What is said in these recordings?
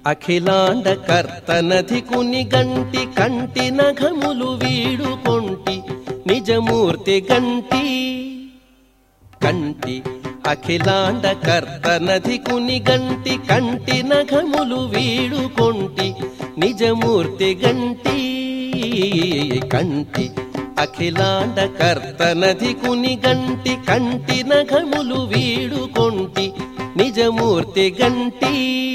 అఖిలాండ కర్తనధి కుని గంటి కంటి నఘములు వీడు కొంటి నిజమూర్తి గంటి కంటి అఖిలాండ కర్తనధి కుని గంటి కంటి నఘములు వీడు కొంటి నిజమూర్తి గంటి కంటి అఖిలాండ కర్తనధి కుని గంటి కంటి నఘములు వీడు కొంటి నిజమూర్తి గంటి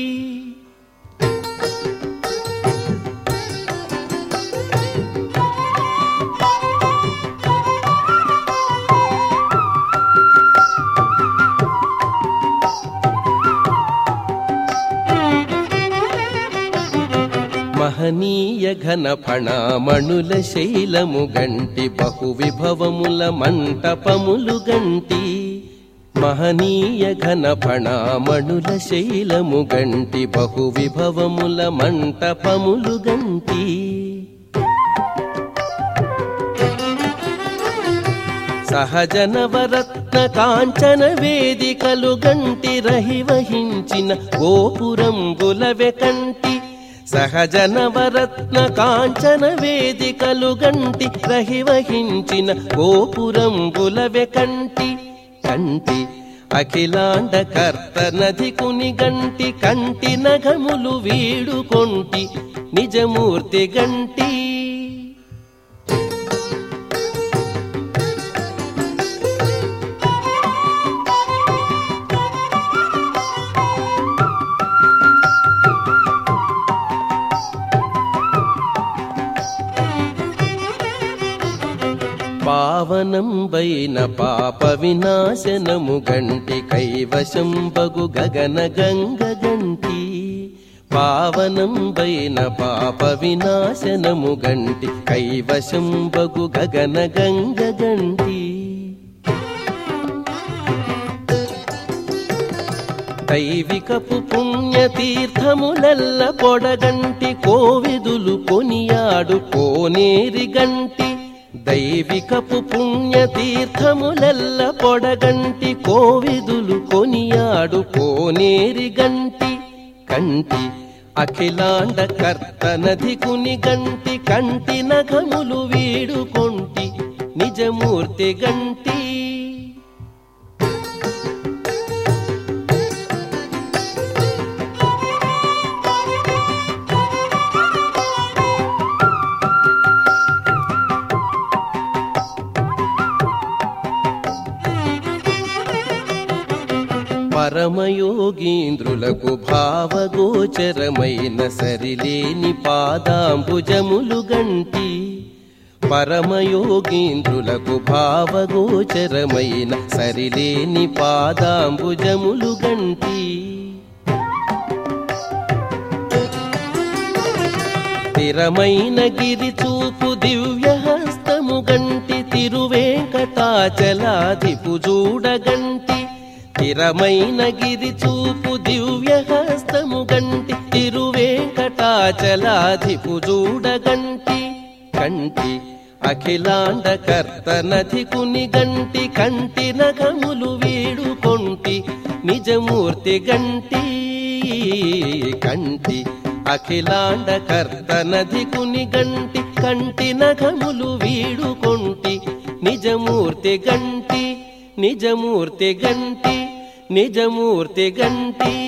మహనీయ ఘన ఫణామణుల శైలము గంటి బహు విభవముల మంటపములు గంటి మహనీయ ఘన ఫణామణుల శైలము గంటి బహు విభవముల మంటపములు గంటి సహజనవరత్న కాంచన వేదికలు గంటి రహివహించిన గోపురంబుల వెకంటి సహజనవరత్న కాంచన వేదికలు గంటి రహివహించిన గోపురంబుల వెకంటి కంటి అఖిలాండ కర్త నది కుని గంటి కంటి నఘములు వీడు కొంటి నిజమూర్తి గంటి పావనంబైన పాప వినాశనము గంటి కైవశం బగు గగన గంగ గంటి పావనంబైన పాప వినాశనము గంటి కైవశం బగు గగన గంగ గంటి దైవికపు పుణ్యతీర్థములెల్ల పొడగంటి కోవిదులు కొనియాడు కోనేరి గంటి దైవికపు పుణ్యతీర్థములెల్ల పొడగంటి కోవిదులు కొనియాడు కోనేరి గంటి కంటి అఖిలాండ కర్త నది కుని గంటి కంటి నఘములు వీడు కొంటి నిజమూర్తి గంటి పరమయోగీంద్రులకు భావగోచరమైన సరిలేని పాదాంబుజములు గంటి పరమయోగీంద్రులకు భావగోచరమైన సరిలేని పాదాంబుజములు గంటి స్థిరమైన గిరి చూపు దివ్య హస్తము గంటి తిరువేంకటాచలాదిపు చూడగంటి స్థిరమైన గిరి చూపు దివ్య హస్తము గంటి తిరువేంకటాచలాదిపు చూడగంటి కంటి అఖిలాండ కర్త నది కుని గంటి కంటి నగములు వీడు కొంటి నిజమూర్తి గంటి కంటి అఖిలాండ కర్త నది కుని గంటి కంటి నగములు వీడు కొంటి నిజమూర్తి గంటి నిజమూర్తి గంటి నిజమూర్తి గంటి